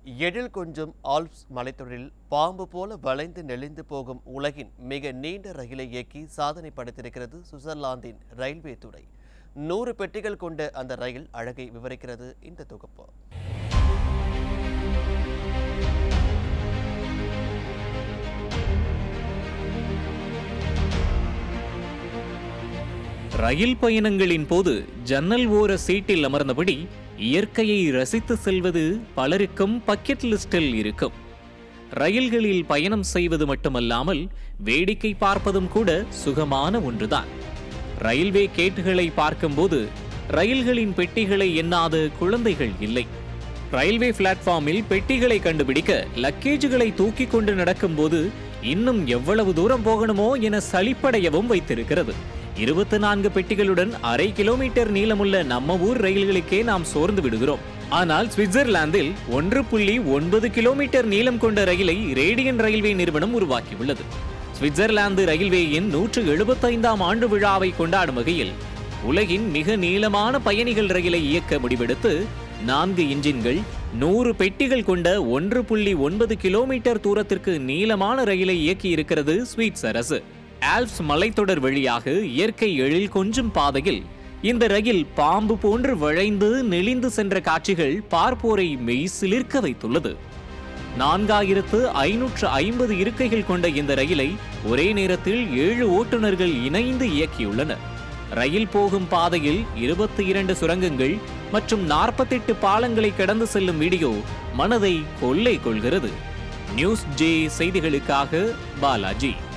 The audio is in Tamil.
எழில் கொஞ்சம் ஆல்ப்ஸ் மலைத்தொடரில் பாம்பு போல வளைந்து நெளிந்து போகும் உலகின் மிக நீண்ட ரயிலை இயக்கி சாதனை படைத்திருக்கிறது சுவிட்சர்லாந்தின் ரயில்வே துறை நூறு பெட்டிகள் கொண்ட அந்த ரயில் அழகை விவரிக்கிறது இந்த தொகுப்பு ரயில் பயணங்களின் போது ஜன்னல் ஓர சீட்டில் அமர்ந்தபடி இயற்கையை ரசித்து செல்வது பலருக்கும் பக்கெட் லிஸ்டில் இருக்கும் ரயில்களில் பயணம் செய்வது மட்டுமல்லாமல் வேடிக்கை பார்ப்பதும் கூட சுகமான ஒன்றுதான் ரயில்வே கேட்டுகளை பார்க்கும்போது ரயில்களின் பெட்டிகளை எண்ணாத குழந்தைகள் இல்லை ரயில்வே பிளாட்ஃபார்மில் பெட்டிகளை கண்டுபிடிக்க லக்கேஜுகளை தூக்கி கொண்டு நடக்கும்போது இன்னும் எவ்வளவு தூரம் போகணுமோ என சலிப்படையவும் வைத்திருக்கிறது இருபத்தி நான்கு பெட்டிகளுடன் அரை கிலோமீட்டர் நீளமுள்ள நம்ம ஊர் ரயில்களுக்கே நாம் சோர்ந்து விடுகிறோம் ஆனால் சுவிட்சர்லாந்தில் ஒன்று புள்ளி ஒன்பது கிலோமீட்டர் நீளம் கொண்ட ரயிலை ரேடியன் ரயில்வே நிறுவனம் உருவாக்கியுள்ளது சுவிட்சர்லாந்து ரயில்வேயின் நூற்று எழுபத்தைந்தாம் ஆண்டு விழாவை கொண்டாடும் வகையில் உலகின் மிக நீளமான பயணிகள் ரயிலை இயக்க முடிவெடுத்து நான்கு இன்ஜின்கள் நூறு பெட்டிகள் கொண்ட ஒன்று புள்ளி ஒன்பது கிலோமீட்டர் தூரத்திற்கு நீளமான ரயிலை இயக்கி இருக்கிறது ஸ்வீட்ஸ் அரசு ஆல்ப்ஸ் மலைத்தொடர் வழியாக இயற்கை எழில் கொஞ்சும் பாதையில் இந்த ரயில் பாம்பு போன்று வளைந்து நெளிந்து சென்ற காட்சிகள் பார்ப்போரை மெய் சிலிர்க்க வைத்துள்ளது நான்காயிரத்து ஐநூற்று ஐம்பது இருக்கைகள் கொண்ட இந்த ரயிலை ஒரே நேரத்தில் ஏழு ஓட்டுநர்கள் இணைந்து இயக்கியுள்ளனர் ரயில் போகும் பாதையில் இருபத்தி இரண்டு சுரங்கங்கள் மற்றும் நாற்பத்தெட்டு பாலங்களை கடந்து செல்லும் வீடியோ மனதை கொள்ளை கொள்கிறது நியூஸ் ஜே செய்திகளுக்காக பாலாஜி